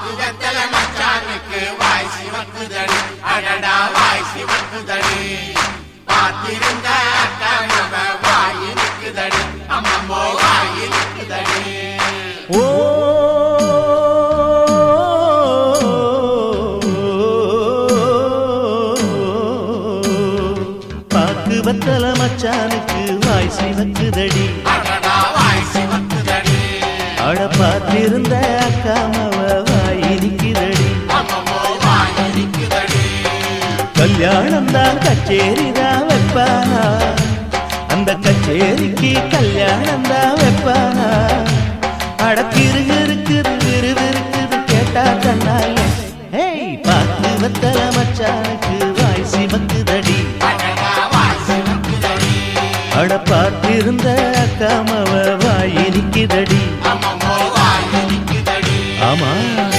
பாக்கு வெத்தல மச்சானுக்கு வாய் சிவக்குதடி அடடா வாய் சிவக்குதடி பார்த்திருந்த அக்கமவ வாய் இருக்குதடி அம்மம்மோ வாய் இருக்குதடி ஓ பாக்கு வத்தல மச்சானுக்கு வாய் சிவக்குதடி அடடா வாய் சிவக்குதடி அட பார்த்திருந்த அக்காமவ வாய் இனிக்குதடி அம்மம்மோ வாய் இருக்குதடி கல்யாணம் தான் கச்சேரி தான் வைப்பானா அந்த கச்சேரிக்கு கல்யாணம் தான் வைப்பானா அட கிருகு இருக்குது விறுவிறுக்குது கேட்டா கண்ணால ஏய் பாக்கு வத்தல மச்சானுக்கு வாய் சிவக்குதடி அடடா வாய் சிவக்குதடி அட பார்த்திருந்த அக்காமவ வாய் இனிக்குதடி அம்மம்மோ வாய் இருக்குதடி ஆமா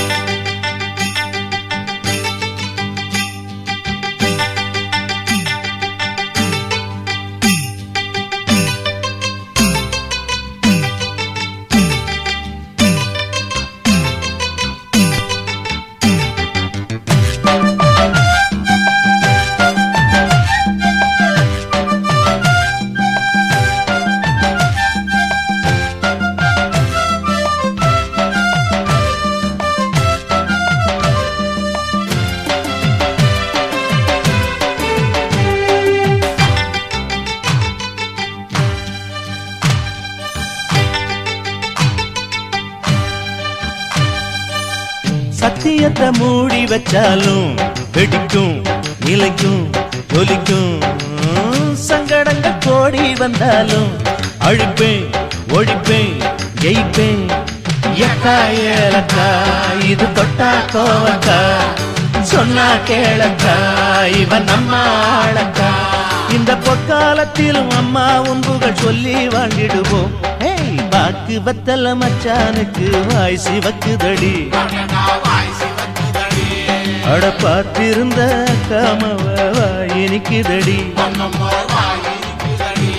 சத்தியத்தை மூடி வச்சாலும் வெடிக்கும் நிலைக்கும் ஒலிக்கும் சங்கடங்கள் கோடி வந்தாலும் அழிப்பேன் ஒழிப்பேன் ஜெயிப்பேன் எக்கா ஏலக்கா இது தொட்டா கோவக்கா சொன்னா கேளக்கா இவன் நம்ம ஆளக்கா இந்த பொற்காலத்திலும் அம்மா உன்புகள் சொல்லி வாழ்ந்திடுவோம் ஏய் பாக்கு வத்தல மச்சானுக்கு வாய் சிவக்குதடி அடடா வாய் சிவக்குதடி அட பார்த்திருந்த காமவ வாய் இனிக்குதடி அம்மம்மோ வாய் இருக்குதடி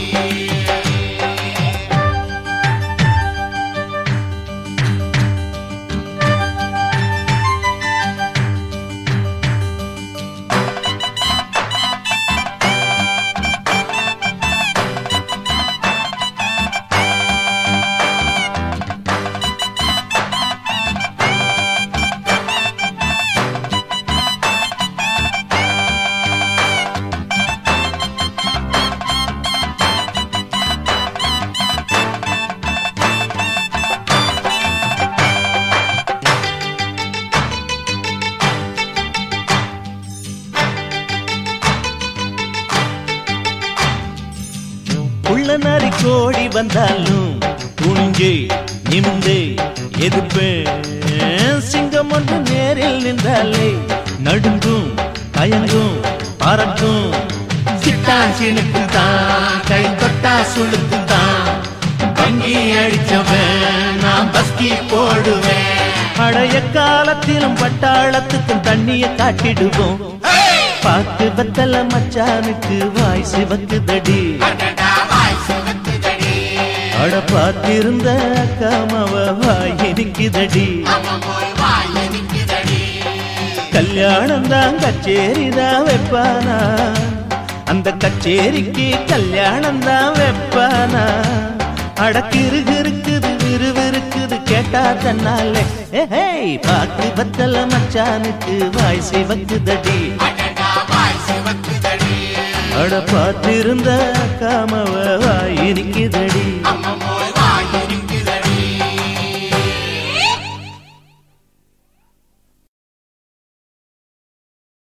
உள்ள நரி கோடி வந்தாலும் துணிஞ்சே நிமிந்தே எதிர்ப்பேன் சிங்கம் ஒன்று நேரில் நின்றாலே நடுங்கும் தயங்கும் பறக்கும் சிட்டான் சினுக்கு தான் கை தொட்டா சுளுக்கு தான் வங்கி அடிச்சவன் நான் பஸ்கி போடுவேன் பழைய காலத்திலும் பட்டாளத்துக்கும் தண்ணிய காட்டிடுவோம் பாக்கு வத்தல மச்சானுக்கு வாய் சிவக்குதடி அடடா வாய் சிவக்குதடி அட பார்த்திருந்த காமவ வாய் இனிக்குதடி அம்மம்மோ வாய் இருக்குதடி கல்யாணம் தான் கச்சேரி தான் வைப்பானா அந்த கச்சேரிக்கு கல்யாணம் தான் வைப்பானா அடக்கிருகு இருக்குது விறுவிறுக்குது கேட்டா தன்னாலே ஏய் பாக்கு பத்தல மச்சானுக்கு வாய் சிவக்குதடி அடடா வாய் சிவக்குதடி அட பார்த்திருந்த காமவ வாய் இனிக்குதடி அம்மம்மோ வாய் இருக்குதடி